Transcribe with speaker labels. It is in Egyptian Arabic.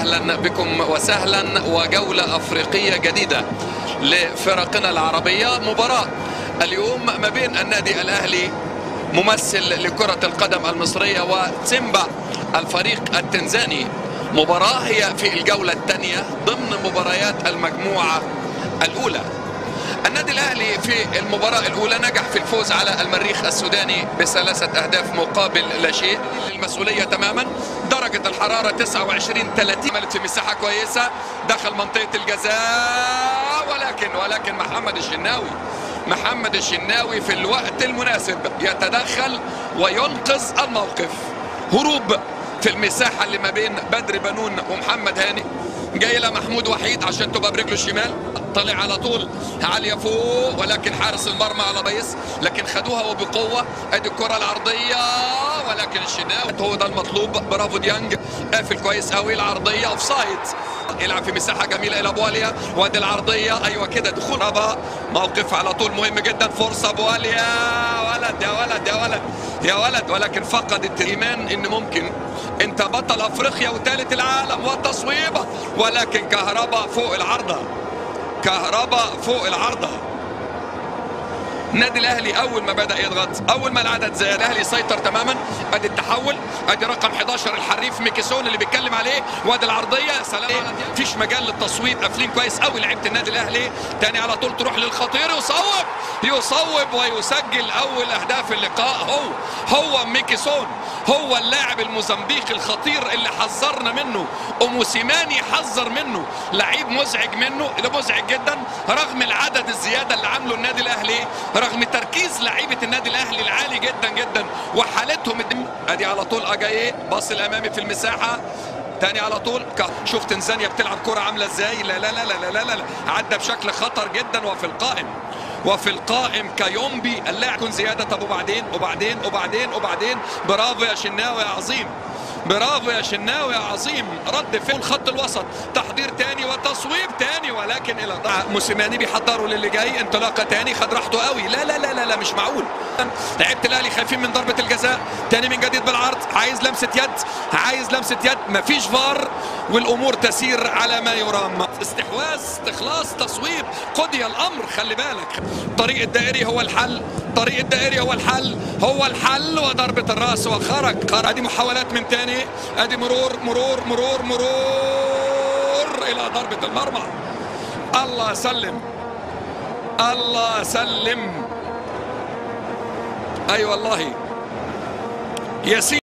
Speaker 1: اهلا بكم وسهلا وجوله افريقيه جديده لفرقنا العربيه مباراه اليوم ما بين النادي الاهلي ممثل لكره القدم المصريه وسيمبا الفريق التنزاني مباراه هي في الجوله الثانيه ضمن مباريات المجموعه الاولى النادي الاهلي في المباراه الاولى نجح في الفوز على المريخ السوداني بثلاثه اهداف مقابل لا شيء المسؤوليه تماما درجه الحراره 29 30 عملت في مساحه كويسه دخل منطقه الجزاء ولكن ولكن محمد الشناوي محمد الشناوي في الوقت المناسب يتدخل وينقذ الموقف هروب في المساحه اللي ما بين بدر بنون ومحمد هاني جاي لها محمود وحيد عشان تبقى برجله الشمال طلع على طول عاليه فوق ولكن حارس المرمى على بيس لكن خدوها وبقوه ادي الكره العرضيه ولكن الشناوي هو ده المطلوب برافو ديانج قافل كويس قوي العرضيه اوف سايد يلعب في مساحه جميله الى بواليا وادي العرضيه ايوه كده دخول ربا موقف على طول مهم جدا فرصه بواليا ولد يا ولد يا ولد يا ولد ولكن فقدت الايمان ان ممكن انت بطل افريقيا وثالث العالم والتصويبه ولكن كهرباء فوق العارضه كهرباء فوق العارضه النادي الاهلي اول ما بدا يضغط اول ما العدد زاد الاهلي سيطر تماما ادي التحول ادي رقم 11 الحريف ميكيسون اللي بيتكلم عليه وادي العرضيه سلام مفيش مجال للتصويب قافلين كويس قوي لعيبه النادي الاهلي تاني على طول تروح للخطير يصوب يصوب ويسجل اول اهداف اللقاء هو هو ميكيسون هو اللاعب الموزمبيقي الخطير اللي حذرنا منه وموسيماني حذر منه لعيب مزعج منه ده مزعج جدا رغم العدد الزياده اللي عامله النادي الاهلي رغم تركيز لعيبه النادي الاهلي العالي جدا جدا وحالتهم الدم ادي على طول اجاي باص الامامي في المساحه تاني على طول شوف تنزانيا بتلعب كرة عاملة ازاي لا لا لا لا لا لا, لا. عدى بشكل خطر جدا وفي القائم وفي القائم كيومبي اللاعب يكون زيادة طب وبعدين وبعدين وبعدين وبعدين برافو يا شناوي يا عظيم برافو يا شناوي يا عظيم رد فين خط الوسط تحضير تاني وتصويب تاني ولكن الى موسيماني بيحضروا للي جاي انطلاقه تاني خد راحته قوي لا لا لا لا, لا مش معقول لعيبه الاهلي خايفين من ضربه الجزاء تاني من جديد بالعرض عايز لمسه يد عايز لمسه يد مفيش فار والامور تسير على ما يرام استحواذ استخلاص تصويب قضي الامر خلي بالك طريق الدائري هو الحل طريق الدائري هو الحل هو الحل وضربه الراس وخرج خرج ادي محاولات من تاني ادي مرور مرور مرور مرور الى ضربه المرمى الله سلم الله سلم اي أيوة والله ياسين